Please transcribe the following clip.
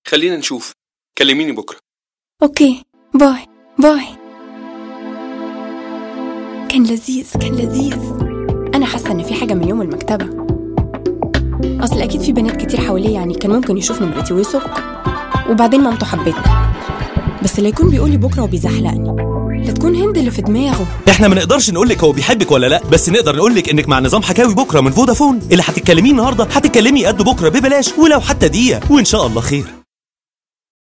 خلينا نشوف كلميني بكرة اوكي باي باي كان لذيذ كان لذيذ انا حاسه ان في حاجه من يوم المكتبه اصل اكيد في بنات كتير حواليه يعني كان ممكن يشوف نمرتي ويسك وبعدين مامته حبتني بس لا يكون بيقول لي بكره وبيزحلقني لا تكون هند اللي في دماغه احنا ما نقدرش نقول لك هو بيحبك ولا لا بس نقدر نقول لك انك مع نظام حكاوي بكره من فودافون اللي هتتكلميه النهارده هتتكلمي قد بكره ببلاش ولو حتى دقيقه وان شاء الله خير